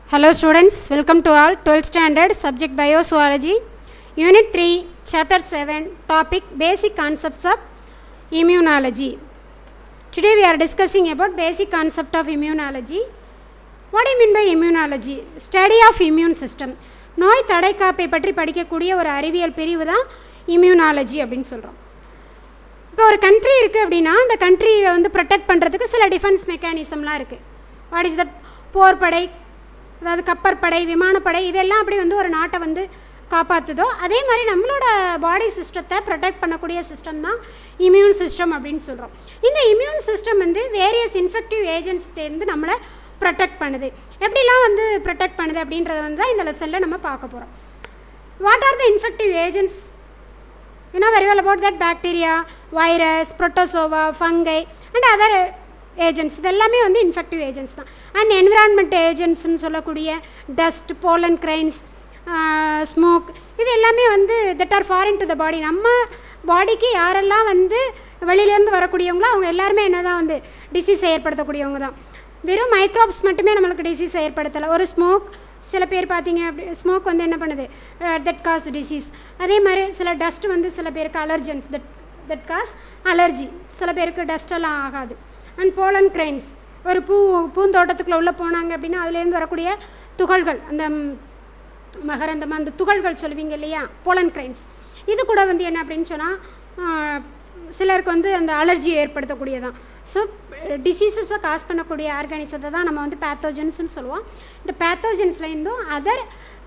Hello students, welcome to all 12th standard subject biozoology unit 3 chapter 7 topic basic concepts of immunology. Today we are discussing about basic concept of immunology. What do you mean by immunology? Study of immune system. நோய் தடைக்காப்பை பற்றி படிக்கக்கூடிய ஒரு அறிவியல் பிரிவு தான் immunology அப்படின்னு சொல்கிறோம் இப்போ ஒரு கண்ட்ரி இருக்குது அப்படின்னா அந்த கண்ட்ரியை வந்து ப்ரொடெக்ட் பண்ணுறதுக்கு சில டிஃபென்ஸ் மெக்கானிசம்லாம் இருக்குது வாட் இஸ் தட் போர்ப்படை அதாவது கப்பற்படை விமானப்படை இதெல்லாம் அப்படி வந்து ஒரு நாட்டை வந்து காப்பாற்றுதோ அதே மாதிரி நம்மளோட பாடி சிஸ்டத்தை ப்ரொடெக்ட் பண்ணக்கூடிய சிஸ்டம் தான் இம்யூன் சிஸ்டம் அப்படின்னு சொல்கிறோம் இந்த இம்யூன் சிஸ்டம் வந்து வேரியஸ் இன்ஃபெக்டிவ் ஏஜென்ட்ஸ்டேருந்து நம்மளை ப்ரொடெக்ட் பண்ணுது எப்படிலாம் வந்து ப்ரொடெக்ட் பண்ணுது அப்படின்றத வந்து தான் இந்த லெசனில் நம்ம பார்க்க போகிறோம் what are the infective agents you know very well about that bacteria virus protozoa fungi and other agents இது எல்லாமே வந்து இன்ஃபெக்டிவ் ஏஜென்ட்ஸ் தான் அண்ட் என்விரான்மெண்ட் ஏஜென்ட்ஸ்னு சொல்லக்கூடிய டஸ்ட் போலன் கிரைன்ஸ் ஸ்மோக் இது எல்லாமே வந்து that are foreign to the body நம்ம பாடிக்கு யாரெல்லாம் வந்து வெளியிலேருந்து வரக்கூடியவங்களோ அவங்க எல்லாருமே என்ன தான் வந்து டிசீஸ் ஏற்படுத்தக்கூடியவங்க தான் வெறும் மைக்ரோப்ஸ் மட்டுமே நம்மளுக்கு டிசீஸ் ஏற்படுத்தலை ஒரு ஸ்மோக் சில பேர் பார்த்தீங்க அப்படி ஸ்மோக் வந்து என்ன பண்ணுது தட் காஸ் டிசீஸ் அதே மாதிரி சில டஸ்ட் வந்து சில பேருக்கு allergens that that cause allergy சில பேருக்கு டஸ்டெல்லாம் ஆகாது அண்ட் போலன் கிரைன்ஸ் ஒரு பூ பூந்தோட்டத்துக்குள்ளே உள்ளே போனாங்க அப்படின்னா அதுலேருந்து வரக்கூடிய துகள்கள் அந்த மகரந்தம் அந்த துகள்கள் சொல்லுவீங்க இல்லையா போலன் கிரைன்ஸ் இது கூட வந்து என்ன அப்படின்னு சொன்னால் சிலருக்கு வந்து அந்த அலர்ஜி ஏற்படுத்தக்கூடியதான் ஸோ டிசீசஸை காஸ் பண்ணக்கூடிய ஆர்கானிசத்தை தான் நம்ம வந்து பேத்தோஜன்ஸ்னு சொல்லுவோம் இந்த பேத்தோஜன்ஸ்லேருந்தும் அதர்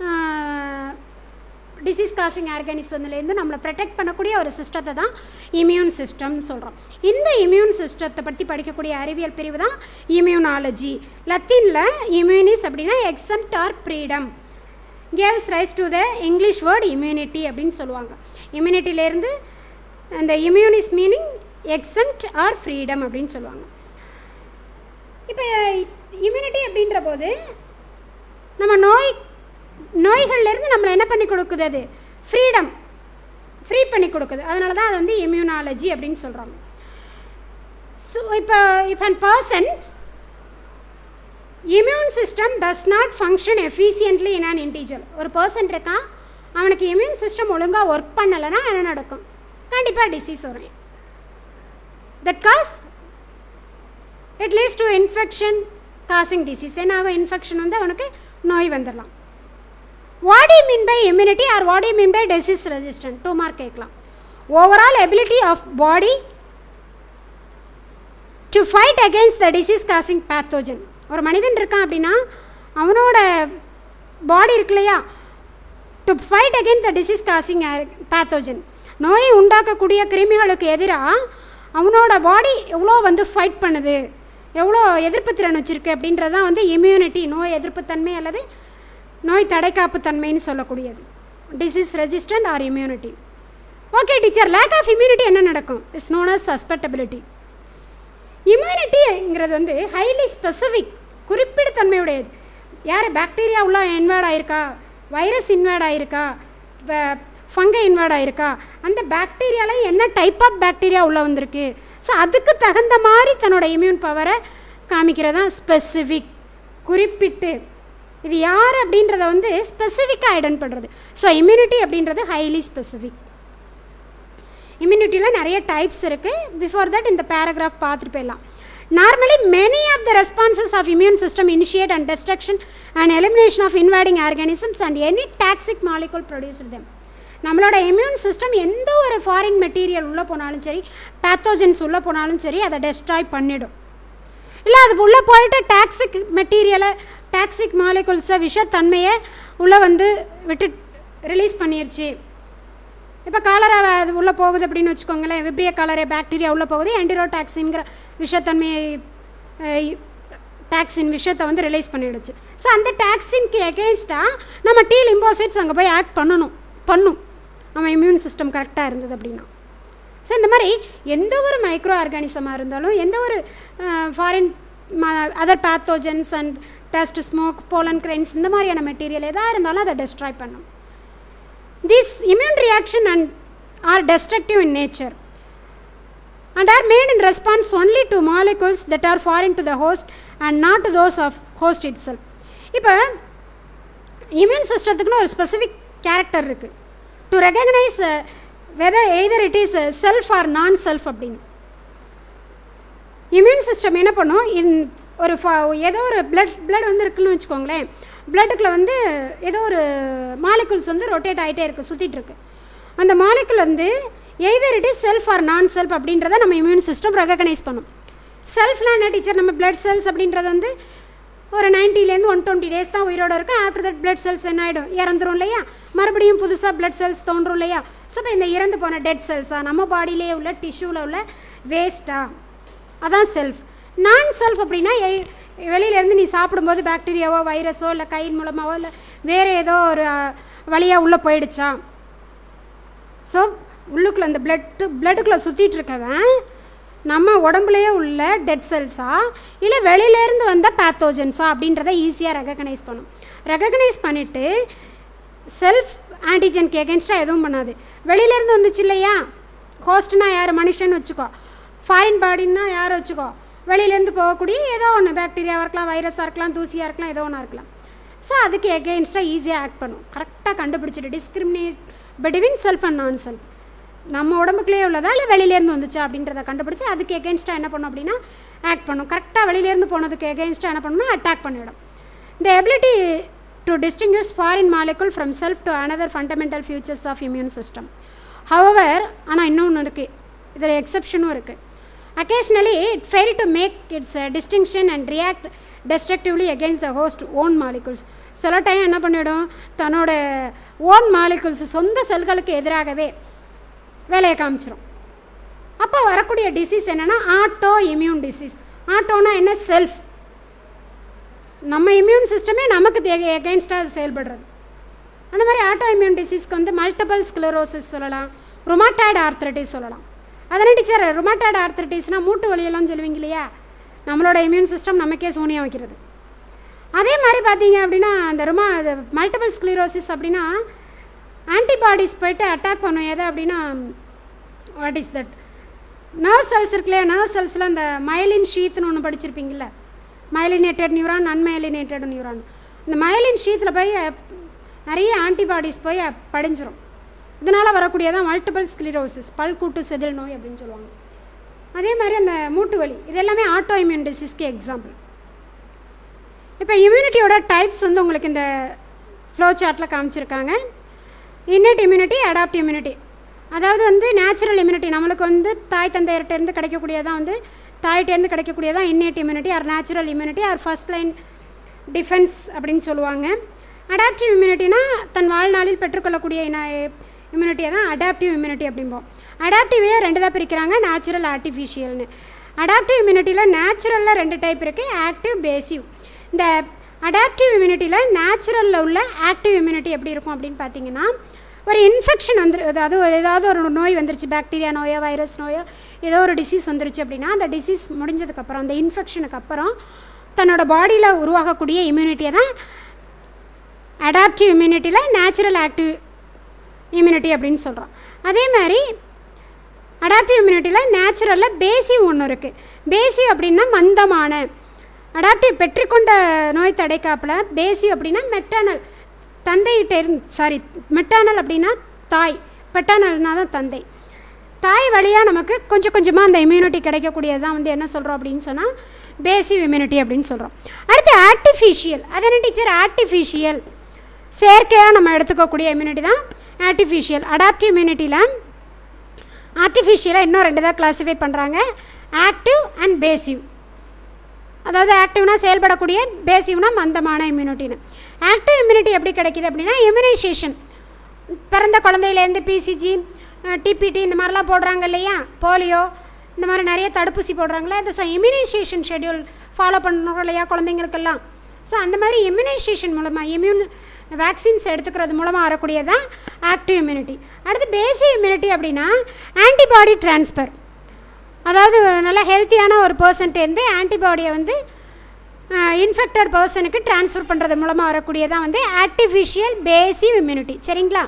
டிசீஸ் காசிங் ஆர்கானிசம்லேருந்து நம்மளை ப்ரொடெக்ட் பண்ணக்கூடிய ஒரு சிஸ்டத்தை தான் இம்யூன் சிஸ்டம்னு சொல்கிறோம் இந்த இம்யூன் சிஸ்டத்தை பற்றி படிக்கக்கூடிய அறிவியல் பிரிவு தான் இம்யூனாலஜி லத்தீனில் இம்யூனிஸ் அப்படின்னா exempt or freedom gives rise to the English word immunity அப்படின்னு சொல்லுவாங்க இம்யூனிட்டிலேருந்து அந்த இம்யூனிஸ் மீனிங் எக்ஸம்ட் ஆர் ஃப்ரீடம் அப்படின்னு சொல்லுவாங்க இப்போ இம்யூனிட்டி அப்படின்ற போது நம்ம நோய் நோய்கள்லேருந்து நம்மளை என்ன பண்ணி கொடுக்குது அது ஃப்ரீடம் ஃப்ரீ பண்ணி கொடுக்குது அதனால தான் அது வந்து இம்யூனாலஜி அப்படின்னு சொல்கிறாங்க ஸோ இப்போ இப்போ an person immune system does not function efficiently in an individual ஒரு பர்சன் இருக்கான் அவனுக்கு இம்யூன் சிஸ்டம் ஒழுங்காக ஒர்க் பண்ணலைன்னா என்ன நடக்கும் கண்டிப்பாக டிசீஸ் வரும் that cause it leads to infection causing disease என்ன ஆகும் இன்ஃபெக்ஷன் வந்து அவனுக்கு நோய் வந்துடலாம் what you mean by immunity or what you mean by disease resistant two mark கேட்கலாம் overall ability of body to fight against the disease causing pathogen ஒரு மனிதன் இருக்கான் அப்படின்னா அவனோட பாடி இருக்கு இல்லையா to fight against the disease causing pathogen நோயை உண்டாக்கக்கூடிய கிருமிகளுக்கு எதிராக அவனோட பாடி எவ்வளோ வந்து ஃபைட் பண்ணுது எவ்வளோ எதிர்ப்பு திறன் வச்சுருக்கு அப்படின்றது தான் வந்து இம்யூனிட்டி நோய் எதிர்ப்புத்தன்மை அல்லது நோய் தடைக்காப்பு தன்மைன்னு சொல்லக்கூடியது disease resistant or immunity okay teacher lack of immunity என்ன நடக்கும் இஸ் நோன் அஸ் சஸ்பெக்டபிலிட்டி இம்யூனிட்டிங்கிறது வந்து ஹைலி ஸ்பெசிஃபிக் குறிப்பிடத்தன்மையுடையது யார் பாக்டீரியா உள்ள இன்வேர்ட் ஆயிருக்கா வைரஸ் இன்வேர்ட் ஆயிருக்கா ஃபங்கை இன்வேர்ட் ஆயிருக்கா அந்த பாக்டீரியாவில் என்ன டைப் ஆஃப் பாக்டீரியா உள்ளே வந்திருக்கு ஸோ அதுக்கு தகுந்த மாதிரி தன்னோட இம்யூன் பவரை காமிக்கிறதா ஸ்பெசிஃபிக் குறிப்பிட்டு இது யார் அப்படின்றத வந்து ஸ்பெசிஃபிக்காக ஐடென்ட் பண்ணுறது ஸோ இம்யூனிட்டி அப்படின்றது ஹைலி ஸ்பெசிஃபிக் இம்யூனிட்டியில் நிறைய டைப்ஸ் இருக்குது பிஃபோர் தட் இந்த பேராகிராஃப் பார்த்துட்டு போயிடலாம் normally many of the responses of immune system initiate and destruction and elimination of invading organisms and any toxic molecule produce them நம்மளோட இம்யூன் சிஸ்டம் எந்த ஒரு ஃபாரின் மெட்டீரியல் உள்ளே போனாலும் சரி பேத்தோஜன்ஸ் உள்ளே போனாலும் சரி அதை டெஸ்ட்ராய் பண்ணிடும் இல்லை அது உள்ளே போயிட்டு டாக்ஸிக் மெட்டீரியலை டாக்ஸிக் மாலிகுல்ஸை விஷத்தன்மையை உள்ளே வந்து விட்டு ரிலீஸ் பண்ணிருச்சு இப்போ காலரா அது உள்ளே போகுது அப்படின்னு வச்சுக்கோங்களேன் விப்ரிய காலரே பாக்டீரியா உள்ளே போகுது ஆன்டிரோடாக்சின்கிற விஷத்தன்மையை டாக்ஸின் விஷயத்தை வந்து ரிலீஸ் பண்ணிடுச்சு ஸோ அந்த டாக்ஸின்க்கு எகேன்ஸ்டாக நம்ம டீ லிம்போசைட்ஸ் அங்கே போய் ஆக்ட் பண்ணணும் பண்ணும் நம்ம இம்யூன் சிஸ்டம் கரெக்டாக இருந்தது அப்படின்னா ஸோ இந்த மாதிரி எந்த ஒரு மைக்ரோ ஆர்கானிசமாக இருந்தாலும் எந்த ஒரு foreign other pathogens and dust smoke pollen grains இந்த மாதிரியான மெட்டீரியல் எதாக இருந்தாலும் அதை டெஸ்ட்ராய் பண்ணும் this immune reaction and or destructive in nature and are made in response only to molecules that are foreign to the host and not to those of host itself இப்போ immune சிஸ்டத்துக்குன்னு ஒரு specific character இருக்குது to recognize whether either it is self or non self அப்படின்னு immune system என்ன பண்ணும் இன் ஒரு ஃபா ஏதோ ஒரு பிளட் பிளட் வந்து இருக்குன்னு வச்சுக்கோங்களேன் பிளட்டுக்குள்ள வந்து ஏதோ ஒரு மாலிகுல்ஸ் வந்து ரொட்டேட் ஆகிட்டே இருக்குது சுற்றிட்டு இருக்கு அந்த மாலிகுல் வந்து either it is self or non self அப்படின்றத நம்ம இம்யூன் சிஸ்டம் ரெகக்னைஸ் பண்ணும் செல்ஃப்னா என்ன டீச்சர் நம்ம பிளட் செல்ஸ் அப்படின்றது வந்து ஒரு நைன்ட்டிலேருந்து ஒன் டுவெண்ட்டி டேஸ் தான் உயிரோட இருக்கும் ஆஃப்டர் தட் பிளட் செல்ஸ் என்ன ஆகிடும் இறந்துரும் இல்லையா மறுபடியும் புதுசாக பிளட் செல்ஸ் தோன்றும் இல்லையா ஸோ இப்போ இந்த இறந்து போன டெட் செல்ஸாக நம்ம பாடியிலே உள்ள டிஷ்யூவில் உள்ள வேஸ்ட்டாக அதான் செல்ஃப் நான் செல்ஃப் அப்படின்னா எ- வெளியிலேருந்து நீ சாப்பிடும்போது பாக்டீரியாவோ வைரஸோ இல்லை கையின் மூலமாவோ இல்லை வேறு ஏதோ ஒரு வழியாக உள்ளே போயிடுச்சா ஸோ உள்ளுக்குள்ளே அந்த பிளட்டு பிளட்டுக்குள்ளே சுற்றிட்டு இருக்கவன் நம்ம உடம்புலையே உள்ள டெட் செல்ஸா இல்லை வெளியிலேருந்து வந்த பேத்தோஜன்ஸா அப்படின்றத ஈஸியாக ரெகக்னைஸ் பண்ணும் ரெகக்னைஸ் பண்ணிவிட்டு செல்ஃப் ஆன்டிஜென்க்கு எகென்ஸ்டாக எதுவும் பண்ணாது வெளியிலேருந்து வந்துச்சு இல்லையா ஹோஸ்ட்னா யார் மனுஷன்னு வச்சுக்கோ ஃபாரின் பாடின்னா யார் வச்சுக்கோ வெளியிலேருந்து போகக்கூடிய ஏதோ ஒன்று பாக்டீரியாவாக இருக்கலாம் வைரஸாக இருக்கலாம் தூசியாக இருக்கலாம் ஏதோ ஒன்றா இருக்கலாம் ஸோ அதுக்கு எகெயின்ஸ்டாக ஈஸியாக ஆக்ட் பண்ணும் கரெக்டாக கண்டுபிடிச்சிட்டு discriminate between self and non self நம்ம உடம்புக்குள்ளே உள்ளதா இல்லை வெளியிலேருந்து வந்துச்சா அப்படின்றத கண்டுபிடிச்சி அதுக்கு எகெயின்ஸ்டாக என்ன பண்ணும் அப்படின்னா ஆக்ட் பண்ணும் கரெக்டாக வெளியிலேருந்து போனதுக்கு எகெயின்ஸ்டாக என்ன பண்ணணும்னா அட்டாக் பண்ணிவிடும் the ability to distinguish foreign molecule from self to another fundamental features of immune system however ஆனால் இன்னொன்று இருக்குது இதில் எக்ஸப்ஷனும் இருக்குது occasionally it failed to make its uh, distinction and react destructively against the host own molecules சில time என்ன பண்ணிடும் தன்னோட own molecules சொந்த செல்களுக்கு எதிராகவே வேலையை காமிச்சிரும் அப்போ வரக்கூடிய டிசீஸ் என்னென்னா ஆட்டோ இம்யூன் டிசீஸ் ஆட்டோனா என்ன செல்ஃப் நம்ம இம்யூன் சிஸ்டமே நமக்கு எகெயின்ஸ்டாக செயல்படுறது அந்த மாதிரி ஆட்டோ இம்யூன் டிசீஸ்க்கு வந்து மல்டிபிள் ஸ்க்ளரோசிஸ் சொல்லலாம் ருமாட்டாய்டு ஆர்த்ரட்டிஸ் சொல்லலாம் அதனால் டீச்சர் ருமாட்டாய்டு ஆர்த்ரட்டிஸ்னால் மூட்டு வலியெல்லாம் சொல்லுவீங்க இல்லையா நம்மளோட இம்யூன் சிஸ்டம் நமக்கே சூனியம் வைக்கிறது அதே மாதிரி பார்த்தீங்க அப்படின்னா அந்த ருமா மல்டிபிள் ஸ்க்ளரோசிஸ் அப்படின்னா ஆன்டிபாடிஸ் போயிட்டு அட்டாக் பண்ணும் எதை அப்படின்னா what is that nerve cells இருக்குல்லையா நர்வ் செல்ஸில் அந்த மயலின் ஷீத்னு ஒன்று படிச்சிருப்பீங்கள்ல மயலினேட்டட் நியூரான் அன்மயலினேட்டட் நியூரான் இந்த மயலின் ஷீத்தில் போய் அஹ், நிறைய ஆன்டிபாடிஸ் போய் அஹ், படிஞ்சிரும் இதனால் வரக்கூடியதான் மல்டிபிள் ஸ்க்ளிரோசிஸ் பல்கூட்டு செதில் நோய் அப்படின்னு சொல்லுவாங்க அதே மாதிரி அந்த மூட்டு வலி இது எல்லாமே ஆட்டோ இம்யூன் டிசீஸ்க்கு எக்ஸாம்பிள் இப்போ இம்யூனிட்டியோட டைப்ஸ் வந்து உங்களுக்கு இந்த ஃப்ளோ சார்ட்டில் காமிச்சிருக்காங்க இன்னட் இம்யூனிட்டி அடாப்ட் இம்யூனிட்டி அதாவது வந்து நேச்சுரல் இம்யூனிட்டி நம்மளுக்கு வந்து தாய் தந்தையர்கிட்டேருந்து கிடைக்கக்கூடியதான் வந்து தாயிட்டேருந்து கிடைக்கக்கூடியதான் innate immunity or natural immunity or first line defence அப்படின்னு சொல்லுவாங்க அடாப்டிவ் இம்யூனிட்டினா தன் வாழ்நாளில் பெற்றுக்கொள்ளக்கூடிய இம்யூனிட்டியை தான் அடாப்டிவ் இம்யூனிட்டி அப்படிம்போம் அடாப்டிவே ரெண்டு தான் பிரிக்கிறாங்க நேச்சுரல் ஆர்டிஃபிஷியல்னு அடாப்டிவ் இம்யூனிட்டியில் நேச்சுரலில் ரெண்டு டைப் இருக்குது ஆக்டிவ் பேசிவ் இந்த அடாப்டிவ் இம்யூனிட்டியில் நேச்சுரலில் உள்ள ஆக்டிவ் இம்யூனிட்டி எப்படி இருக்கும் அப்படின்னு பார்த்தீங்கன்னா ஒரு இன்ஃபெக்ஷன் வந்துரு அதாவது ஒரு ஏதாவது ஒரு நோய் வந்துருச்சு பாக்டீரியா நோயோ வைரஸ் நோயோ ஏதோ ஒரு டிசீஸ் வந்துருச்சு அப்படின்னா அந்த டிசீஸ் முடிஞ்சதுக்கப்புறம் அந்த இன்ஃபெக்ஷனுக்கு அப்புறம் தன்னோட பாடியில் உருவாகக்கூடிய இம்யூனிட்டியை தான் அடாப்டிவ் இம்யூனிட்டியில் நேச்சுரல் ஆக்டிவ் இம்யூனிட்டி அப்படின்னு சொல்கிறோம் அதே மாதிரி அடாப்டிவ் இம்யூனிட்டியில் நேச்சுரலில் பேசிவ் ஒன்று இருக்குது பேசிவ் அப்படின்னா மந்தமான அடாப்டிவ் பெற்றுக்கொண்ட நோய் தடைக்காப்பில் பேசிவ் அப்படின்னா மெட்டர்னல் தந்தைகிட்ட இருந்து சாரி மெட்டர்னல் அப்படின்னா தாய் பெட்டர்னல்னா தான் தந்தை தாய் வழியாக நமக்கு கொஞ்சம் கொஞ்சமாக அந்த இம்யூனிட்டி கிடைக்கக்கூடியது தான் வந்து என்ன சொல்கிறோம் அப்படின்னு சொன்னால் பேசிவ் இம்யூனிட்டி அப்படின்னு சொல்கிறோம் அடுத்து ஆர்டிஃபிஷியல் அது என்ன டீச்சர் ஆர்டிஃபிஷியல் செயற்கையாக நம்ம எடுத்துக்கக்கூடிய இம்யூனிட்டி தான் ஆர்டிஃபிஷியல் அடாப்டிவ் இம்யூனிட்டியில் ஆர்டிஃபிஷியலாக இன்னும் ரெண்டு தான் கிளாஸிஃபை பண்ணுறாங்க ஆக்டிவ் அண்ட் பேசிவ் அதாவது ஆக்டிவ்னா செயல்படக்கூடிய பேசிவ்னா மந்தமான இம்யூனிட்டின்னு ஆக்டிவ் இம்யூனிட்டி எப்படி கிடைக்கிது அப்படின்னா இம்யூனைசேஷன் பிறந்த குழந்தையிலேருந்து பிசிஜி டிபிடி இந்த மாதிரிலாம் போடுறாங்க இல்லையா போலியோ இந்த மாதிரி நிறைய தடுப்பூசி போடுறாங்களே அது ஸோ இம்யூனைசேஷன் ஷெட்யூல் ஃபாலோ பண்ணுறோம் இல்லையா குழந்தைங்களுக்கெல்லாம் ஸோ அந்த மாதிரி இம்யூனைசேஷன் மூலமாக இம்யூன் வேக்சின்ஸ் எடுத்துக்கிறது மூலமாக வரக்கூடியதான் ஆக்டிவ் இம்யூனிட்டி அடுத்து பேசிக் இம்யூனிட்டி அப்படின்னா ஆன்டிபாடி ட்ரான்ஸ்ஃபர் அதாவது நல்ல ஹெல்த்தியான ஒரு பர்சன்ட்டேருந்து ஆன்டிபாடியை வந்து இன்ஃபெக்டட் பர்சனுக்கு ட்ரான்ஸ்ஃபர் பண்ணுறது மூலமாக வரக்கூடியதான் வந்து ஆர்டிஃபிஷியல் பேசிவ் இம்யூனிட்டி சரிங்களா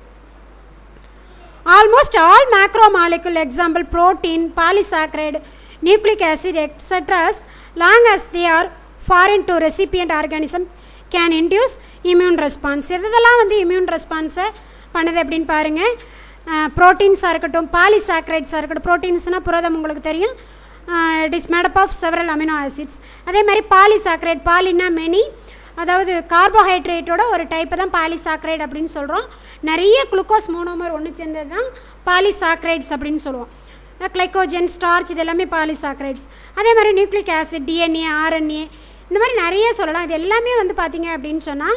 almost all macro molecule example protein polysaccharide nucleic acid extras long as they are foreign to recipient organism can induce immune response எதெல்லாம் வந்து இம்யூன் ரெஸ்பான்ஸை பண்ணுது அப்படின்னு பாருங்கள் ப்ரோட்டீன்ஸாக இருக்கட்டும் பாலிசாக்ரைட்ஸாக இருக்கட்டும் ப்ரோட்டீன்ஸ்னால் புரதம் உங்களுக்கு தெரியும் it is made up of several amino acids அதே மாதிரி பாலிசாக்ரைட் பாலினா மெனி அதாவது கார்போஹைட்ரேட்டோட ஒரு டைப்பை தான் பாலிசாக்ரைட் அப்படின்னு சொல்கிறோம் நிறைய குளுக்கோஸ் மோனோமர் ஒன்று சேர்ந்தது தான் பாலிசாக்ரைட்ஸ் அப்படின்னு சொல்லுவோம் கிளைக்கோஜன் ஸ்டார்ச் இது எல்லாமே பாலிசாக்ரைட்ஸ் அதே மாதிரி நியூக்ளிக் ஆசிட் டிஎன்ஏ ஆர்என்ஏ இந்த மாதிரி நிறைய சொல்லலாம் இது எல்லாமே வந்து பார்த்திங்க அப்படின்னு சொன்னால்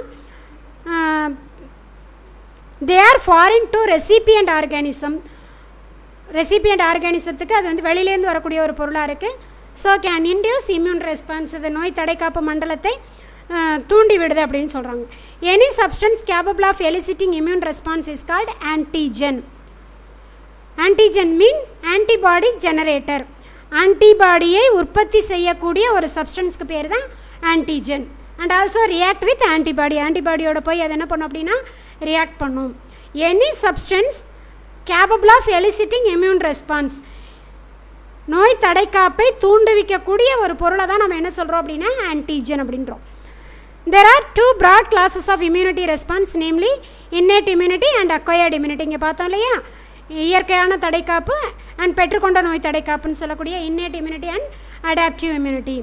they are foreign to recipient organism recipient ஆர்கானிசத்துக்கு அது வந்து வெளியிலேருந்து வரக்கூடிய ஒரு பொருளாக இருக்குது so can induce immune response இது நோய் தடைக்காப்பு மண்டலத்தை தூண்டி விடுது அப்படின்னு சொல்கிறாங்க any substance capable of eliciting immune response is called antigen antigen mean antibody generator ஆன்டிபாடியை உற்பத்தி செய்யக்கூடிய ஒரு சப்ஸ்டன்ஸ்க்கு பேர் தான் antigen and also react with antibody ஆன்டிபாடியோட போய் அது என்ன பண்ணும் அப்படின்னா ரியாக்ட் பண்ணும் any substance capable of eliciting immune response நோய் தடைக்காப்பை தூண்டுவிக்கக்கூடிய ஒரு பொருளை தான் நம்ம என்ன சொல்கிறோம் அப்படின்னா ஆன்டிஜன் அப்படின்றோம் there are two broad classes of immunity response namely innate immunity and acquired immunity இங்கே பார்த்தோம் இல்லையா இயற்கையான தடைக்காப்பு அண்ட் பெற்றுக்கொண்ட நோய் தடைக்காப்புன்னு சொல்லக்கூடிய innate immunity and adaptive immunity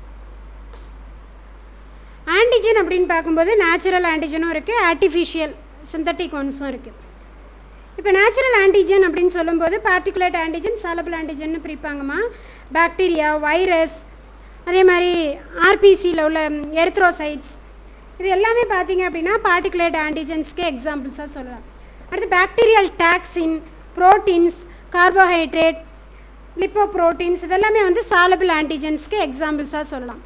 antigen அப்படின்னு பார்க்கும்போது நேச்சுரல் ஆன்டிஜனும் இருக்குது ஆர்டிஃபிஷியல் சிந்தட்டிக் ஒன்ஸும் இருக்குது இப்போ நேச்சுரல் ஆன்டிஜன் அப்படின்னு சொல்லும்போது பார்ட்டிகுலேட் ஆன்டிஜன் சாலபிள் ஆன்டிஜன் பிரிப்பாங்கம்மா பாக்டீரியா வைரஸ் அதே மாதிரி ஆர்பிசியில் உள்ள எரித்ரோசைட்ஸ் இது எல்லாமே பார்த்தீங்க அப்படின்னா பார்ட்டிகுலேட் ஆன்டிஜன்ஸ்க்கு எக்ஸாம்பிள்ஸாக சொல்லலாம் அடுத்து bacterial toxin proteins carbohydrate lipoproteins இதெல்லாமே வந்து சாலபிள் ஆன்டிஜன்ஸ்க்கு எக்ஸாம்பிள்ஸாக சொல்லலாம்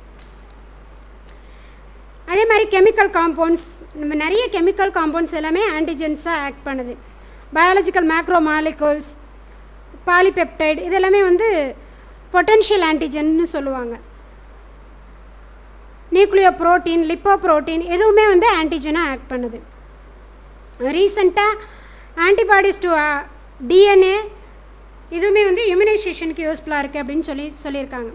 அதே மாதிரி கெமிக்கல் காம்பவுண்ட்ஸ் நம்ம நிறைய கெமிக்கல் காம்பவுண்ட்ஸ் எல்லாமே ஆன்டிஜென்ஸாக ஆக்ட் பண்ணுது பயாலஜிக்கல் மேக்ரோ மாலிகூல்ஸ் பாலிபெப்டைடு இதெல்லாமே வந்து பொட்டென்ஷியல் ஆன்டிஜன்னு சொல்லுவாங்க நியூக்ளியோ ப்ரோட்டீன் லிப்போ ப்ரோட்டீன் எதுவுமே வந்து ஆன்டிஜனாக ஆக்ட் பண்ணுது ரீசண்டாக ஆன்டிபாடிஸ் டு டிஎன்ஏ இதுவுமே வந்து இம்யூனைசேஷனுக்கு யூஸ்ஃபுல்லாக இருக்குது அப்படின்னு சொல்லி சொல்லியிருக்காங்க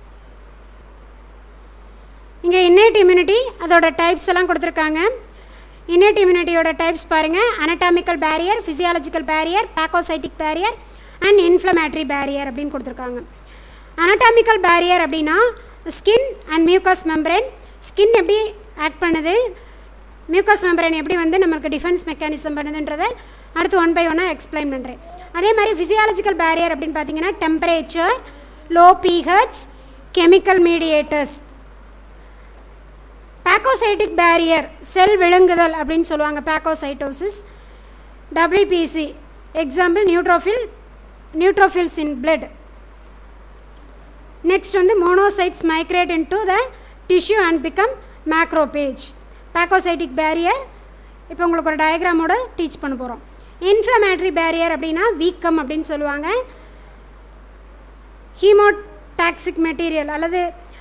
இங்கே இன்னேட் இம்யூனிட்டி அதோட டைப்ஸ் எல்லாம் கொடுத்துருக்காங்க இன்னேட் இம்யூனிட்டியோட டைப்ஸ் பாருங்கள் anatomical barrier physiological barrier phagocytic barrier and inflammatory barrier அப்படின்னு கொடுத்துருக்காங்க அனட்டாமிக்கல் பேரியர் அப்படின்னா skin and mucous membrane skin எப்படி ஆக்ட் பண்ணுது மியூக்கஸ் மெம்பரேன் எப்படி வந்து நம்மளுக்கு டிஃபென்ஸ் மெக்கானிசம் பண்ணுதுன்றதை அடுத்து ஒன் பை ஒன்னாக எக்ஸ்பிளைன் பண்ணுறேன் அதே மாதிரி ஃபிசியாலஜிக்கல் பேரியர் அப்படின்னு பார்த்தீங்கன்னா temperature low pH chemical mediators phagocytic barrier cell விழுங்குதல் அப்படின்னு சொல்லுவாங்க phagocytosis WBC example neutrophil neutrophils in blood next வந்து monocytes migrate in to the tissue and become macrophage phagocytic barrier இப்போ உங்களுக்கு ஒரு டயக்ராமோட டீச் பண்ண போகிறோம் இன்ஃப்ளமேட்ரி பேரியர் அப்படின்னா வீக்கம் அப்படின்னு சொல்லுவாங்க ஹீமோடாக்சிக் மெட்டீரியல் அல்லது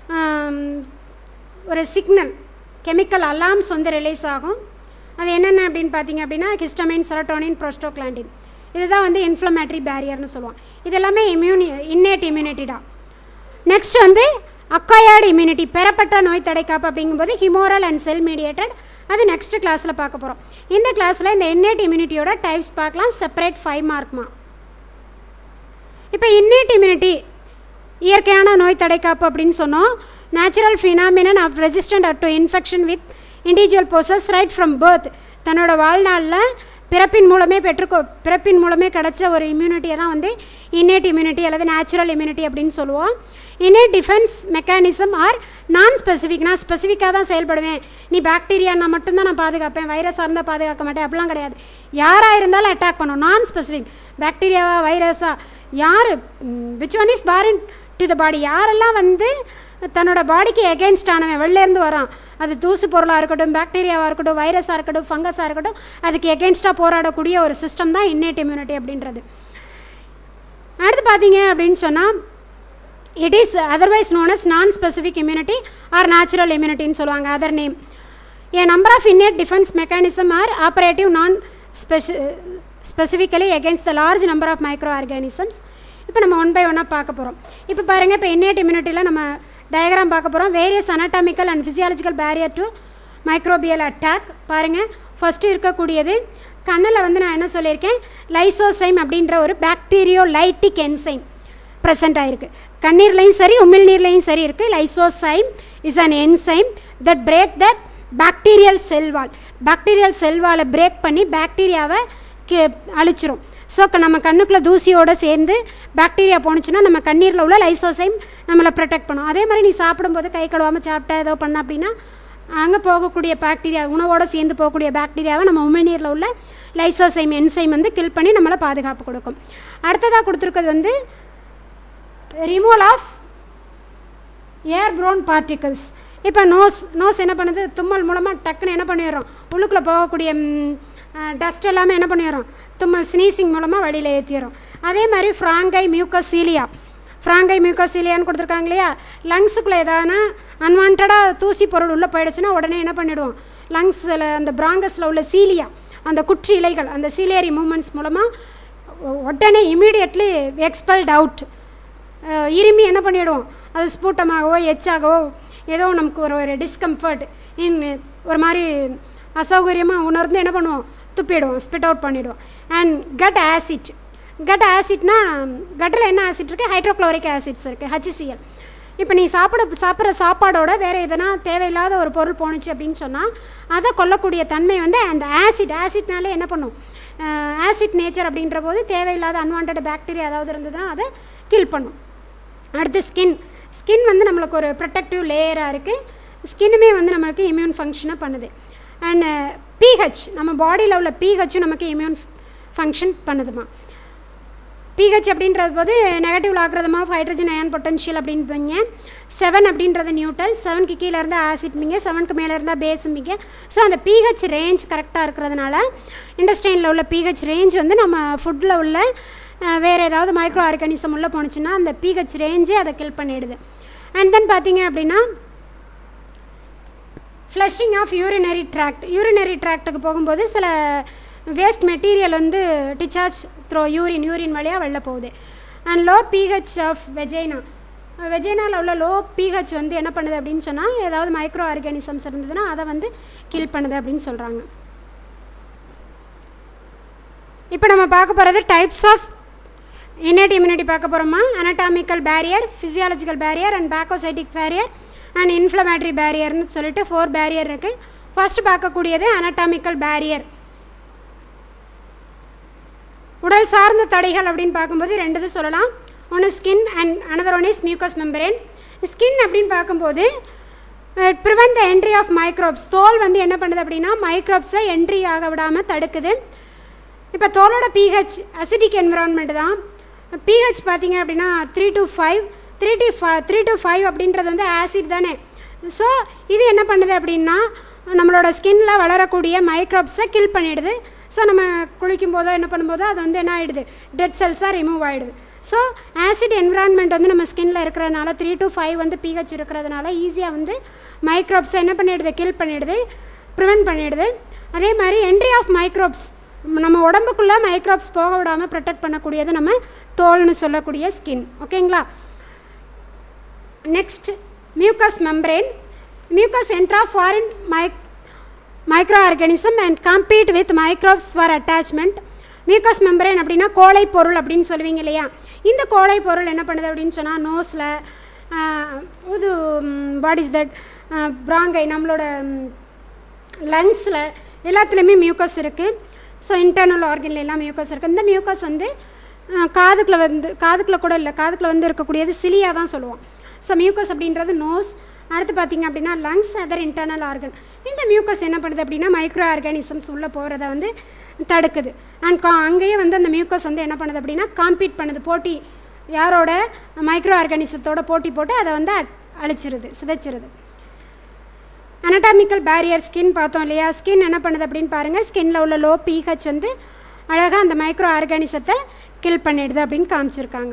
ஒரு சிக்னல் கெமிக்கல் அலார்ம்ஸ் வந்து ரிலீஸ் ஆகும் அது என்னென்ன அப்படின்னு பார்த்தீங்க அப்படின்னா ஹிஸ்டமைன் செரட்டோனின் ப்ரோஸ்டோக்ளாண்டின் இதுதான் வந்து இன்ஃப்ளமேட்ரி பேரியர்னு சொல்லுவோம் இது எல்லாமே இம்யூனி இன்னேட் இம்யூனிட்டிடா நெக்ஸ்ட் வந்து அக்காயர்டு இம்யூனிட்டி பெறப்பட்ட நோய் தடைக்காப்பு அப்படிங்கும்போது ஹிமோரல் அண்ட் செல் மீடியேட்டட் அது நெக்ஸ்ட் கிளாஸில் பார்க்க போகிறோம் இந்த கிளாஸில் இந்த இன்னேட் இம்யூனிட்டியோட டைப்ஸ் பார்க்கலாம் செப்பரேட் ஃபைவ் மார்க்மா இப்போ இன்னேட் இம்யூனிட்டி இயற்கையான நோய் தடைக்காப்பு அப்படின்னு சொன்னோம் natural phenomenon of resistant to infection with individual possesses right from birth தன்னோட வாழ்நாளில் பிறப்பின் மூலமே பெற்றுக்கோ பிறப்பின் மூலமே கிடச்ச ஒரு இம்யூனிட்டியை தான் வந்து இன்னேட் இம்யூனிட்டி அல்லது நேச்சுரல் இம்யூனிட்டி அப்படின்னு சொல்லுவோம் innate defence mechanism or non specific non ஸ்பெசிஃபிக்காக தான் செயல்படுவேன் நீ பாக்டீரியானா மட்டும்தான் நான் பாதுகாப்பேன் வைரஸாக இருந்தால் பாதுகாக்க மாட்டேன் அப்படிலாம் கிடையாது யாராக இருந்தாலும் அட்டாக் பண்ணும் நான் ஸ்பெசிஃபிக் பாக்டீரியாவா வைரஸா யார் which one is foreign to the body யாரெல்லாம் வந்து தன்னோட பாடிக்கு எகென்ஸ்ட் ஆனவன் வெளிலேருந்து வரான் அது தூசு பொருளாக இருக்கட்டும் பாக்டீரியாவாக இருக்கட்டும் வைரஸாக இருக்கட்டும் ஃபங்கஸாக இருக்கட்டும் அதுக்கு எகென்ஸ்டாக போராடக்கூடிய ஒரு சிஸ்டம் தான் இன்னேட் இம்யூனிட்டி அப்படின்றது அடுத்து பார்த்தீங்க அப்படின்னு சொன்னால் it is otherwise known as non specific immunity or natural இம்யூனிட்டின்னு சொல்லுவாங்க other name a number of innate defence mechanism or operative non ஸ்பெசி specifically against the large number of microorganisms இப்போ நம்ம ஒன் பை ஒன்னாக பார்க்க போகிறோம் இப்போ பாருங்கள் இப்போ இன்னேட் இம்யூனிட்டியில் நம்ம டயக்ராம் பார்க்க போகிறோம் various anatomical and physiological barrier to microbial attack பாருங்கள் ஃபஸ்ட்டு இருக்கக்கூடியது கண்ணில் வந்து நான் என்ன சொல்லியிருக்கேன் லைசோசைம் அப்படின்ற ஒரு பாக்டீரியோ லைட்டிக் என்சைம் ப்ரெசென்ட் ஆகிருக்கு கண்ணீர்லையும் சரி உமிழ்நீர்லையும் சரி இருக்குது lysozyme is an enzyme that break that bacterial cell wall bacterial செல்வாலை பிரேக் பண்ணி பாக்டீரியாவை கே அழிச்சிரும் ஸோ நம்ம கண்ணுக்குள்ளே தூசியோடு சேர்ந்து பாக்டீரியா போணுச்சுன்னா நம்ம கண்ணீரில் உள்ள லைசோசைம் நம்மளை ப்ரொடெக்ட் பண்ணும் அதே மாதிரி நீ சாப்பிடும்போது கை கழுவாமல் சாப்பிட்ட ஏதோ பண்ண அப்படின்னா அங்கே போகக்கூடிய பாக்டீரியா உணவோடு சேர்ந்து போகக்கூடிய பாக்டீரியாவை நம்ம உமிழ்நீரில் உள்ள லைசோசைம் என்சைம் வந்து கில் பண்ணி நம்மளை பாதுகாப்பு கொடுக்கும் அடுத்ததாக கொடுத்துருக்கிறது வந்து removal of airborne particles இப்போ நோஸ் நோஸ் என்ன பண்ணுது தும்மல் மூலமாக டக்குன்னு என்ன பண்ணிடுறோம் உள்ளுக்குள்ளே போகக்கூடிய டஸ்ட் எல்லாமே என்ன பண்ணிடுறோம் தும்மல் ஸ்னீசிங் மூலமாக வெளியில் ஏற்றிடுறோம் அதே மாதிரி ஃப்ராங்கை மியூக்கசீலியா ஃப்ராங்கை மியூக்கசீலியான்னு கொடுத்துருக்காங்க இல்லையா லங்ஸுக்குள்ளே ஏதானா அன்வான்டாக தூசி பொருள் உள்ளே போயிடுச்சுன்னா உடனே என்ன பண்ணிவிடுவோம் லங்ஸில் அந்த பிராங்கஸில் உள்ள சீலியா அந்த குற்றி இலைகள் அந்த சீலியரி மூமெண்ட்ஸ் மூலமாக உடனே இமீடியட்லி எக்ஸ்பெல்ட் அவுட் இருமி என்ன பண்ணிவிடுவோம் அது ஸ்பூட்டமாகவோ எச்சாகவோ ஏதோ நமக்கு ஒரு ஒரு டிஸ்கம்ஃபர்ட் இன் ஒரு மாதிரி அசௌகரியமாக உணர்ந்து என்ன பண்ணுவோம் துப்பிடுவோம் ஸ்பிட் அவுட் பண்ணிவிடுவோம் அண்ட் கட் ஆசிட் கட் ஆசிட்னா கட்டில் என்ன ஆசிட் இருக்குது ஹைட்ரோக்ளோரிக் ஆசிட்ஸ் இருக்குது ஹச்சிசிஎல் இப்போ நீ சாப்பிட சாப்பிட்ற சாப்பாடோட வேறு எதனா தேவையில்லாத ஒரு பொருள் போணுச்சு அப்படின்னு சொன்னால் அதை கொல்லக்கூடிய தன்மை வந்து அந்த ஆசிட் ஆசிட்னாலே என்ன பண்ணும் ஆசிட் நேச்சர் அப்படின்ற போது தேவையில்லாத அன்வான்ட் பாக்டீரியா ஏதாவது இருந்ததுன்னா அதை கில் பண்ணும் அடுத்து ஸ்கின் ஸ்கின் வந்து நம்மளுக்கு ஒரு ப்ரொட்டக்டிவ் லேயராக இருக்குது ஸ்கின்னுமே வந்து நம்மளுக்கு இம்யூன் ஃபங்க்ஷனை பண்ணுது அண்ட் பிஹெச் நம்ம பாடியில் உள்ள பிஹெச்சும் நமக்கு இம்யூன் ஃபங்க்ஷன் பண்ணுதுமா பிஹெச் அப்படின்றது போது நெகட்டிவ் ஆகிறதுமா ஹைட்ரஜன் அயன் பொட்டன்ஷியல் அப்படின்பீங்க செவன் அப்படின்றது நியூட்ரல் செவனுக்கு கீழே இருந்தால் ஆசிட்மிங்க செவனுக்கு மேலே இருந்தால் பேஸுமிங்க ஸோ அந்த பிஹெச் ரேஞ்ச் கரெக்டாக இருக்கிறதுனால இண்டஸ்ட்ரைனில் உள்ள பிஹெச் ரேஞ்ச் வந்து நம்ம ஃபுட்டில் உள்ள வேறு ஏதாவது மைக்ரோ ஆர்கானிசம் உள்ளே போணுச்சுன்னா அந்த பிஹெச் ரேஞ்சே அதை கில் பண்ணிடுது அண்ட் தென் பார்த்தீங்க அப்படின்னா flushing of urinary tract urinary ட்ராக்ட்டுக்கு போகும்போது சில வேஸ்ட் மெட்டீரியல் வந்து டிச்சார்ஜ் த்ரோ யூரின் யூரின் வழியாக வெளில போகுது and low pH of vagina வெஜைனாவில் உள்ள லோ பிஹெச் வந்து என்ன பண்ணுது அப்படின்னு சொன்னால் ஏதாவது மைக்ரோ ஆர்கானிசம்ஸ் இருந்ததுன்னா அதை வந்து கில் பண்ணுது அப்படின்னு சொல்கிறாங்க இப்போ நம்ம பார்க்க போகிறது டைப்ஸ் ஆஃப் இன்னேட் இம்யூனிட்டி பார்க்க போகிறோமா anatomical barrier physiological barrier and phagocytic barrier and inflammatory பேரியர்னு சொல்லிட்டு ஃபோர் பேரியர் இருக்குது ஃபர்ஸ்ட் பார்க்கக்கூடியது அனட்டாமிக்கல் பேரியர் உடல் சார்ந்த தடைகள் அப்படின்னு பார்க்கும்போது ரெண்டு இது சொல்லலாம் ஒன்று skin and another one is mucous membrane skin அப்படின்னு பார்க்கும்போது prevent the entry of microbes தோல் வந்து என்ன பண்ணுது அப்படின்னா மைக்ரோப்ஸை என்ட்ரி ஆக விடாமல் தடுக்குது இப்போ தோலோட பிஹெச் அசிடிக் என்விரான்மெண்ட் தான் பிஹெச் பார்த்தீங்க அப்படின்னா three to five three to five three to five அப்படின்றது வந்து ஆசிட் தானே ஸோ இது என்ன பண்ணுது அப்படின்னா நம்மளோட ஸ்கின்ல வளரக்கூடிய மைக்ரோப்ஸை கில் பண்ணிடுது ஸோ நம்ம குளிக்கும் போதோ என்ன பண்ணும்போதோ அது வந்து என்ன ஆகிடுது டெட் செல்ஸாக ரிமூவ் ஆகிடுது ஸோ ஆசிட் என்விரான்மெண்ட் வந்து நம்ம ஸ்கின்ல இருக்கிறதுனால த்ரீ டு ஃபைவ் வந்து பிஹெச் இருக்கிறதுனால ஈஸியாக வந்து மைக்ரோப்ஸை என்ன பண்ணிடுது கில் பண்ணிடுது ப்ரிவெண்ட் பண்ணிடுது அதே மாதிரி என்ட்ரி ஆஃப் மைக்ரோப்ஸ் நம்ம உடம்புக்குள்ளே மைக்ரோப்ஸ் போக விடாமல் ப்ரொடெக்ட் பண்ணக்கூடியது நம்ம தோல்னு சொல்லக்கூடிய ஸ்கின் ஓகேங்களா next mucous membrane mucus entrap foreign மைக் microorganism and compete with microbes for attachment mucous membrane அப்படின்னா கோழை பொருள் அப்படின்னு சொல்லுவீங்க இல்லையா இந்த கோழை பொருள் என்ன பண்ணுது அப்படின்னு சொன்னால் நோஸில் இது வாட் இஸ் தட் பிராங்கை நம்மளோட லங்ஸில் எல்லாத்துலேயுமே மியூக்கஸ் இருக்குது ஸோ இன்டர்னல் ஆர்கனில் எல்லாம் மியூக்கஸ் இருக்குது இந்த மியூக்கஸ் வந்து காதுக்குள்ள வந்து காதுக்குள்ள கூட இல்லை காதுக்குள்ள வந்து இருக்கக்கூடியது சிலியா தான் சொல்லுவோம் ஸோ மியூக்கஸ் அப்படின்றது நோஸ் அடுத்து பார்த்திங்க அப்படின்னா லங்ஸ் அதர் இன்டர்னல் ஆர்கன் இந்த மியூக்கஸ் என்ன பண்ணுது அப்படின்னா மைக்ரோ ஆர்கானிசம்ஸ் உள்ளே போகிறத வந்து தடுக்குது அண்ட் கா அங்கேயே வந்து அந்த மியூக்கஸ் வந்து என்ன பண்ணுது அப்படின்னா காம்பீட் பண்ணுது போட்டி யாரோட மைக்ரோ ஆர்கானிசத்தோட போட்டி போட்டு அதை வந்து அழிச்சிருது சிதைச்சிருது அனட்டாமிக்கல் பேரியர் ஸ்கின் பார்த்தோம் இல்லையா ஸ்கின் என்ன பண்ணுது அப்படின்னு பாருங்கள் ஸ்கின்னில் உள்ள லோ பிஹெச் வந்து அழகாக அந்த மைக்ரோ ஆர்கானிசத்தை கில் பண்ணிடுது அப்படின்னு காமிச்சிருக்காங்க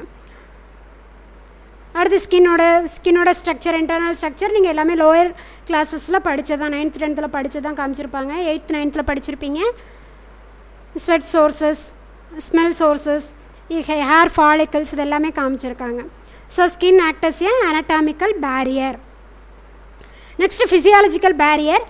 அடுத்து ஸ்கின்னோட ஸ்கின்னோட ஸ்ட்ரக்சர் இன்டர்னல் ஸ்ட்ரக்சர் நீங்கள் எல்லாமே லோயர் கிளாஸஸில் படித்ததான் நைன்த் டென்த்தில் படித்து தான் காமிச்சிருப்பாங்க எயித் நைன்த்தில் படிச்சிருப்பீங்க sweat sources smell sources hair follicles இது எல்லாமே காமிச்சிருக்காங்க so skin acts as a anatomical barrier next physiological barrier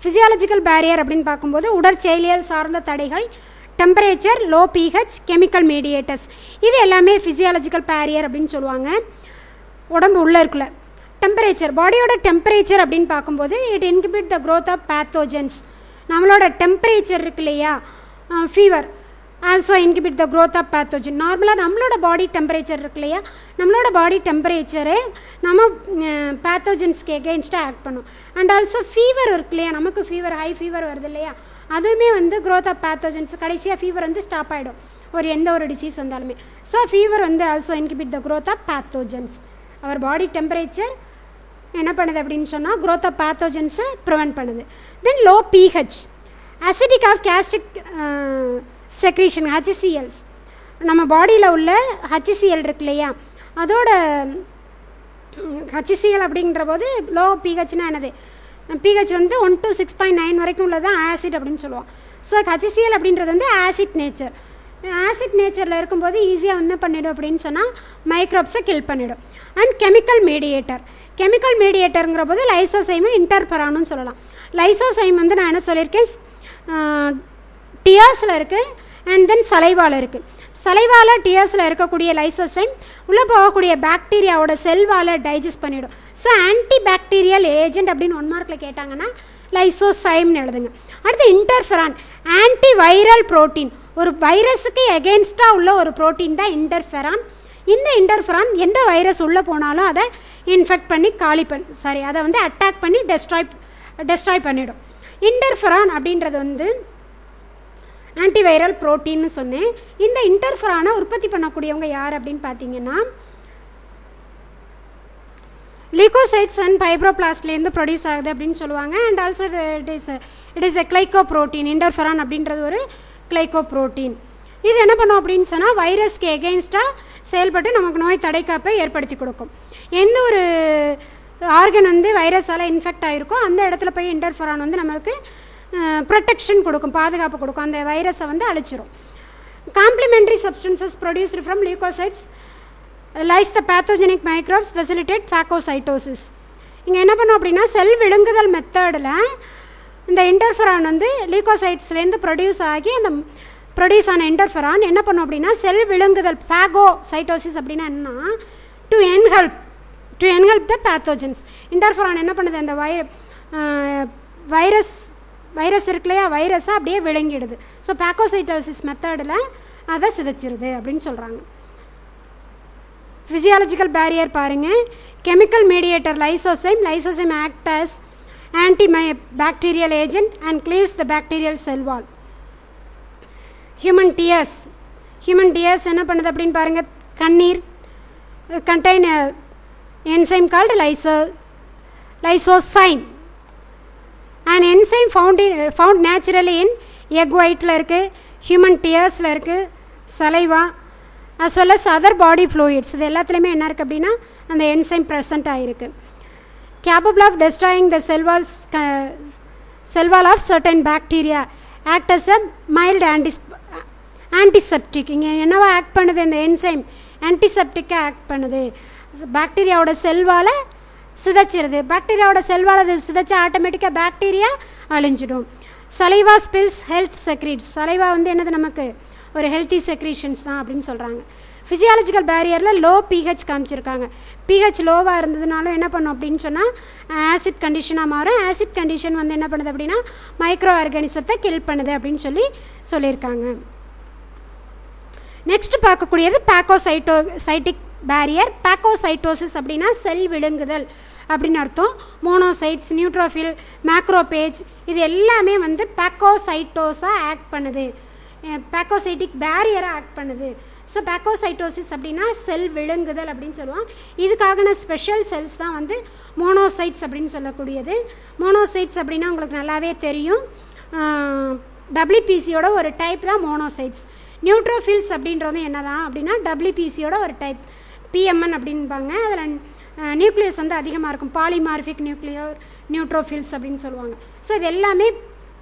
physiological barrier அப்படின்னு பார்க்கும்போது உடற்செயலியல் சார்ந்த தடைகள் temperature low pH chemical mediators இது எல்லாமே ஃபிசியாலஜிக்கல் பேரியர் அப்படின்னு சொல்லுவாங்க உடம்பு உள்ளே இருக்குல்ல டெம்பரேச்சர் பாடியோட டெம்பரேச்சர் அப்படின்னு பார்க்கும்போது it inhibit the growth of pathogens நம்மளோட டெம்பரேச்சர் இருக்கு இல்லையா fever also inhibit the growth of pathogen நார்மலாக நம்மளோட பாடி டெம்பரேச்சர் இருக்கு இல்லையா நம்மளோட பாடி டெம்பரேச்சரே நம்ம பேத்தோஜன்ஸ்க்கு எகெயின்ஸ்டாக ஆக்ட் பண்ணும் அண்ட் ஆல்சோ ஃபீவர் இருக்கு இல்லையா நமக்கு ஃபீவர் ஹை ஃபீவர் வருது இல்லையா அதுவுமே வந்து க்ரோத் ஆஃப் பேத்தோஜன்ஸ் கடைசியாக ஃபீவர் வந்து ஸ்டாப் ஆகிடும் ஒரு எந்த ஒரு டிசீஸ் வந்தாலுமே ஸோ ஃபீவர் வந்து also inhibit the growth of pathogens our body temperature என்ன பண்ணுது அப்படின்னு சொன்னால் க்ரோத் ஆஃப் பேத்தோஜன்ஸை ப்ரிவெண்ட் பண்ணுது then low pH acidic of gastric secretion HCls நம்ம பாடியில் உள்ள ஹச்சிசிஎல் இருக்கு இல்லையா அதோட ஹச்சிசிஎல் அப்படிங்கிற போது லோ பிஹெச்னா என்னது பிஹெச் வந்து one to six point nine வரைக்கும் உள்ளது தான் ஆசிட் அப்படின்னு சொல்லுவோம் ஸோ ஹச்சிசிஎல் அப்படின்றது வந்து ஆசிட் நேச்சர் ஆசிட் நேச்சரில் இருக்கும்போது ஈஸியாக வந்து பண்ணிடும் அப்படின்னு சொன்னால் மைக்ரோப்ஸை கில் பண்ணிடும் அண்ட் கெமிக்கல் மீடியேட்டர் கெமிக்கல் மீடியேட்டருங்கிற போது லைசோசைமும் இன்டர்பரானும் சொல்லலாம் லைசோசைம் வந்து நான் என்ன சொல்லியிருக்கேன் டியாஸில் இருக்குது அண்ட் தென் சலைவால் இருக்குது சலைவால் டியாஸில் இருக்கக்கூடிய லைசோசைம் உள்ளே போகக்கூடிய பாக்டீரியாவோட செல்வால் டைஜஸ்ட் பண்ணிவிடும் ஸோ ஆன்டி பாக்டீரியல் ஏஜென்ட் அப்படின்னு ஒன் மார்க்கில் கேட்டாங்கன்னா லைசோசைம்னு எழுதுங்க அடுத்து இன்டர்ஃபெரான் ஆன்டி வைரல் ப்ரோட்டீன் ஒரு வைரஸுக்கு எகென்ஸ்டாக உள்ள ஒரு ப்ரோட்டீன் தான் இன்டர்ஃபெரான் இந்த இன்டர்ஃபெரான் எந்த வைரஸ் உள்ளே போனாலும் அதை இன்ஃபெக்ட் பண்ணி காலி பண் சாரி அதை வந்து அட்டாக் பண்ணி டெஸ்ட்ராய் டெஸ்ட்ராய் பண்ணிடும் இன்டர்ஃபெரான் அப்படின்றது வந்து ஆன்டிவைரல் ப்ரோட்டீன்னு சொன்னேன் இந்த இன்டர்ஃபரானை உற்பத்தி பண்ணக்கூடியவங்க யார் அப்படின்னு பார்த்தீங்கன்னா லிகோசைட்ஸ் அண்ட் ஃபைப்ரோபிளாஸ்ட்லேருந்து ப்ரொடியூஸ் ஆகுது அப்படின்னு சொல்லுவாங்க அண்ட் ஆல்சோ இது it is it is a glycoprotein interferon அப்படின்றது ஒரு கிளைக்கோ ப்ரோட்டீன் இது என்ன பண்ணும் அப்படின்னு சொன்னால் வைரஸ்க்கு எகெயின்ஸ்டாக செயல்பட்டு நமக்கு நோய் தடைக்காப்பை ஏற்படுத்தி கொடுக்கும் எந்த ஒரு ஆர்கன் வந்து வைரஸால் இன்ஃபெக்ட் ஆகிருக்கோ அந்த இடத்துல போய் இன்டர்ஃபரான் வந்து நம்மளுக்கு ப்ரொடெக்ஷன் கொடுக்கும் பாதுகாப்பு கொடுக்கும் அந்த வைரஸை வந்து அழிச்சிரும் complementary substances produced from leukocytes lyse the pathogenic microbes facilitate phagocytosis இங்கே என்ன பண்ணோம் அப்படின்னா செல் விழுங்குதல் மெத்தடில் இந்த இன்டர்ஃபரான் வந்து லீகோசைட்ஸ்லேருந்து ப்ரொடியூஸ் ஆகி அந்த ப்ரொடியூஸ் ஆன இன்டர்ஃபரான் என்ன பண்ணும் அப்படின்னா செல் விழுங்குதல் ஃபேகோ சைட்டோசிஸ் அப்படின்னா என்ன to engulf to engulf the pathogens interferon என்ன பண்ணுது அந்த வை வைரஸ் வைரஸ் இருக்கு இல்லையா வைரஸை அப்படியே விளங்கிடுது ஸோ பேக்கோசைட்டோசிஸ் மெத்தடில் அதை சிதைச்சிருது அப்படின்னு சொல்கிறாங்க ஃபிசியாலஜிக்கல் பேரியர் பாருங்கள் chemical mediator lysozyme lysozyme acts anti மை bacterial agent and cleaves the bacterial cell wall human tears human tears என்ன பண்ணுது அப்படின்னு பாருங்கள் கண்ணீர் கண்டெய்ன் என்சைம் கால்டு லைசோ lysozyme and enzyme found in found naturally in egg ஒயிட்டில் இருக்குது ஹியூமன் டியர்ஸில் இருக்குது saliva as well as other body fluids இது எல்லாத்துலேயுமே என்ன இருக்குது அப்படின்னா அந்த என்சைம் ப்ரெசண்ட் ஆகிருக்கு capable of destroying the செல்வால்ஸ் cell wall of certain bacteria act as a mild ஆன்டிஸ் ஆன்டிசெப்டிக் இங்கே என்னவா ஆக்ட் பண்ணுது இந்த என்சைம் ஆன்டிசெப்டிக்காக ஆக்ட் பண்ணுது பாக்டீரியாவோட செல்வால் சிதைச்சிருது பாக்டீரியாவோட செல்வால் அது சிதைச்சா ஆட்டோமேட்டிக்காக பாக்டீரியா அழிஞ்சிடும் saliva spills health secretes saliva வந்து என்னது நமக்கு ஒரு ஹெல்த்தி செக்ரீஷன்ஸ் தான் அப்படின்னு சொல்கிறாங்க ஃபிசியாலஜிக்கல் பேரியரில் லோ பிஹெச் காமிச்சிருக்காங்க பிஹெச் லோவாக இருந்ததுனாலும் என்ன பண்ணும் அப்படின்னு சொன்னால் ஆசிட் கண்டிஷனாக மாறும் ஆசிட் கண்டிஷன் வந்து என்ன பண்ணுது அப்படின்னா மைக்ரோ ஆர்கானிசத்தை கில் பண்ணுது அப்படின்னு சொல்லி சொல்லியிருக்காங்க நெக்ஸ்ட் பார்க்கக்கூடியது பேக்கோசைட்டோ சைட்டிக் பேரியர் பேக்கோசைட்டோசிஸ் அப்படின்னா செல் விழுங்குதல் அப்படின்னு அர்த்தம் மோனோசைட்ஸ் நியூட்ரோஃபில் மேக்ரோபேஜ் இது எல்லாமே வந்து பேக்கோசைட்டோஸாக ஆக்ட் பண்ணுது பேக்கோசைட்டிக் பேரியராக ஆக்ட் பண்ணுது ஸோ பேக்கோசைட்டோசிஸ் அப்படின்னா செல் விழுங்குதல் அப்படின்னு சொல்லுவோம் இதுக்காகன ஸ்பெஷல் செல்ஸ் தான் வந்து மோனோசைட்ஸ் அப்படின்னு சொல்லக்கூடியது மோனோசைட்ஸ் அப்படின்னா உங்களுக்கு நல்லாவே தெரியும் டபிள்யூபிசியோட ஒரு டைப் தான் மோனோசைட்ஸ் நியூட்ரோஃபில்ஸ் அப்படின்றது என்ன தான் அப்படின்னா டபிள்யூபிசியோட ஒரு டைப் பிஎம்என் அப்படின்பாங்க அதில் நியூக்ளியஸ் வந்து அதிகமாக இருக்கும் பாலிமார்பிக் நியூக்ளியர் நியூட்ரோஃபில்ஸ் அப்படின்னு சொல்லுவாங்க ஸோ இது எல்லாமே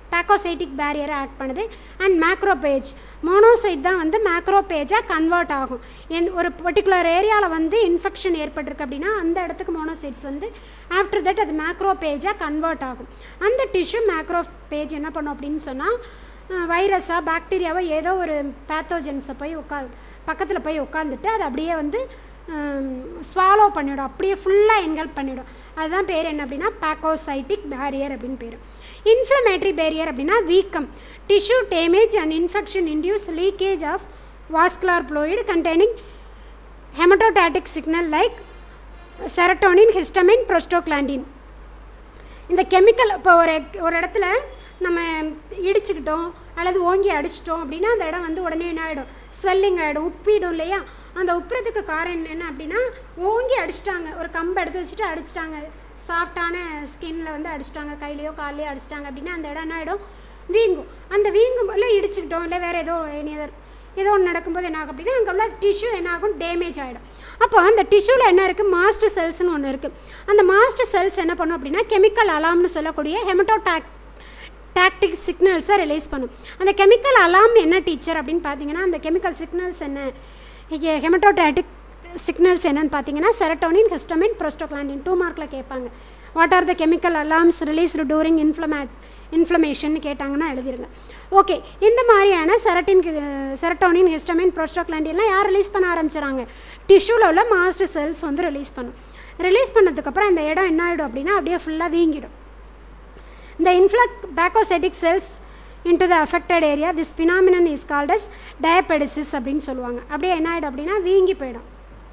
பேக்கோசைட்டிக் பேரியரை ஆக்ட் பண்ணுது அண்ட் மேக்ரோபேஜ் மோனோசைட் தான் வந்து மேக்ரோபேஜாக கன்வெர்ட் ஆகும் எந் ஒரு பர்டிகுலர் ஏரியாவில் வந்து இன்ஃபெக்ஷன் ஏற்பட்டிருக்கு அப்படின்னா அந்த இடத்துக்கு மோனோசைட்ஸ் வந்து ஆஃப்டர் தட் அது மேக்ரோபேஜாக கன்வெர்ட் ஆகும் அந்த டிஷ்யூ மேக்ரோபேஜ் என்ன பண்ணும் அப்படின்னு சொன்னால் வைரஸாக பாக்டீரியாவோ ஏதோ ஒரு பேத்தோஜென்ஸை போய் உட்கா பக்கத்தில் போய் உட்காந்துட்டு அது அப்படியே வந்து ஸ்வாலோ பண்ணிவிடும் அப்படியே ஃபுல்லாக என்கல்ப் பண்ணிவிடும் அதுதான் பேர் என்ன அப்படின்னா பேக்கோசைட்டிக் பேரியர் அப்படின்னு பேர் இன்ஃப்ளமேட்ரி பேரியர் அப்படின்னா வீக்கம் tissue damage and infection induce leakage of vascular fluid containing chemotactic signal like serotonin histamine prostaglandin இந்த கெமிக்கல் இப்போ ஒரு ஒரு இடத்துல நம்ம இடிச்சுக்கிட்டோம் அல்லது ஓங்கி அடிச்சிட்டோம் அப்படின்னா அந்த இடம் வந்து உடனே என்ன ஆகிடும் ஸ்வெல்லிங் ஆகிடும் உப்பிடும் இல்லையா அந்த உப்புறதுக்கு காரணம் என்ன அப்படின்னா ஓங்கி அடிச்சிட்டாங்க ஒரு கம்பை எடுத்து வச்சுட்டு அடிச்சிட்டாங்க சாஃப்டான ஸ்கின்னில் வந்து அடிச்சிட்டாங்க கையிலையோ கால்லையோ அடிச்சிட்டாங்க அப்படின்னா அந்த இடம் என்ன ஆகிடும் வீங்கும் அந்த வீங்கும் இல்லை இடிச்சுக்கிட்டோம் இல்லை வேறு ஏதோ இனியதர் ஏதோ ஒன்று நடக்கும்போது என்ன ஆகும் அப்படின்னா அங்கே உள்ள டிஷ்யூ என்ன ஆகும் டேமேஜ் ஆகிடும் அப்போ அந்த டிஷ்யூவில் என்ன இருக்குது மாஸ்டர் செல்ஸ்னு ஒன்று இருக்குது அந்த மாஸ்டர் செல்ஸ் என்ன பண்ணும் அப்படின்னா கெமிக்கல் அலாம்னு சொல்லக்கூடிய ஹெமட்டோடாக் டாக்டிக் சிக்னல்ஸை ரிலீஸ் பண்ணும் அந்த கெமிக்கல் அலாம் என்ன டீச்சர் அப்படின்னு பார்த்தீங்கன்னா அந்த கெமிக்கல் சிக்னல்ஸ் என்ன இங்கே ஹெமட்டோடாட்டிக் சிக்னல்ஸ் என்னன்னு பார்த்தீங்கன்னா செரட்டோனின் ஹிஸ்டமின் ப்ரோஸ்டோக்ளாண்டின் டூ மார்க்கில் கேட்பாங்க what are the chemical alarms released during இன்ஃப்ளமேட் இன்ஃப்ளமேஷன் கேட்டாங்கன்னா எழுதிருங்க ஓகே இந்த மாதிரியான செரட்டின் செரட்டோனின் ஹிஸ்டமின் ப்ரோஸ்டோக்ளாண்டின்லாம் யார் ரிலீஸ் பண்ண ஆரம்பிச்சுறாங்க டிஷ்யூவில் உள்ள மாஸ்டர் செல்ஸ் வந்து ரிலீஸ் பண்ணும் ரிலீஸ் பண்ணதுக்கப்புறம் அந்த இடம் என்ன ஆகிடும் அப்படின்னா அப்படியே ஃபுல்லாக வீங்கிடும் இந்த influx bacocytic cells into the affected area this phenomenon is called as diapedesis அப்படின்னு சொல்லுவாங்க அப்படியே என்ன ஆகிடும் அப்படின்னா வீங்கி போயிடும்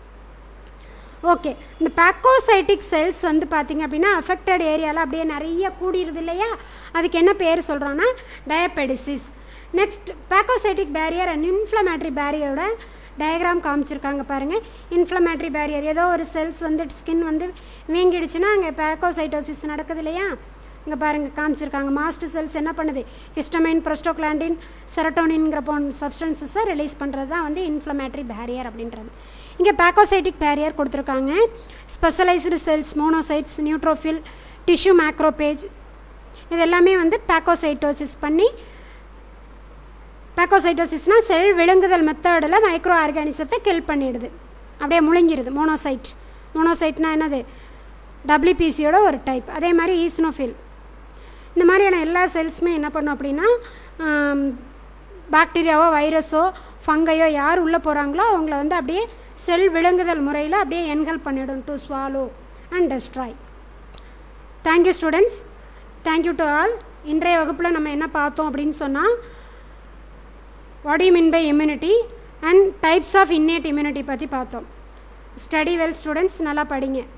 ஓகே இந்த பேக்கோசைட்டிக் செல்ஸ் வந்து பார்த்திங்க அப்படின்னா அஃபெக்டட் ஏரியாவில் அப்படியே நிறைய கூடிருது இல்லையா அதுக்கு என்ன பேர் சொல்கிறோன்னா diapedesis next phagocytic barrier and inflammatory பேரியரோட டயக்ராம் காமிச்சிருக்காங்க பாருங்கள் இன்ஃப்ளமேட்ரி பேரியர் ஏதோ ஒரு செல்ஸ் வந்து ஸ்கின் வந்து வீங்கிடுச்சுன்னா அங்கே பேக்கோசைட்டோசிஸ் நடக்குது இல்லையா இங்கே பாருங்கள் காமிச்சிருக்காங்க மாஸ்டர் செல்ஸ் என்ன பண்ணுது ஹிஸ்டமைன் ப்ரோஸ்டோக்ளாண்டின் செரட்டோனின்ங்கிற போன் சப்ஸ்டன்சஸை ரிலீஸ் பண்ணுறது தான் வந்து இன்ஃப்ளமேட்ரி பேரியர் அப்படின்றது இங்கே பேக்கோசைட்டிக் பேரியர் கொடுத்துருக்காங்க specialised cells monocytes neutrophil tissue macrophage இது எல்லாமே வந்து பேக்கோசைட்டோசிஸ் பண்ணி பேக்கோசைட்டோசிஸ்னால் செல் விழுங்குதல் மெத்தடில் மைக்ரோ ஆர்கானிசத்தை கில் பண்ணிடுது அப்படியே முழுங்கிடுது மோனோசைட் மோனோசைட்னா என்னது டபிள்யூபிசியோட ஒரு டைப் அதே மாதிரி ஈஸ்னோஃபில் இந்த மாதிரியான எல்லா செல்ஸுமே என்ன பண்ணும் அப்படின்னா பாக்டீரியாவோ வைரஸோ ஃபங்கையோ யார் உள்ளே போகிறாங்களோ அவங்கள வந்து அப்படியே செல் விழுங்குதல் முறையில் அப்படியே என்கல் பண்ணிடும் to swallow and destroy thank you students thank you to all இன்றைய வகுப்பில் நம்ம என்ன பார்த்தோம் அப்படின்னு சொன்னால் what you mean by immunity and types of innate immunity பற்றி பார்த்தோம் ஸ்டடி வெல் ஸ்டூடெண்ட்ஸ் நல்லா படிங்க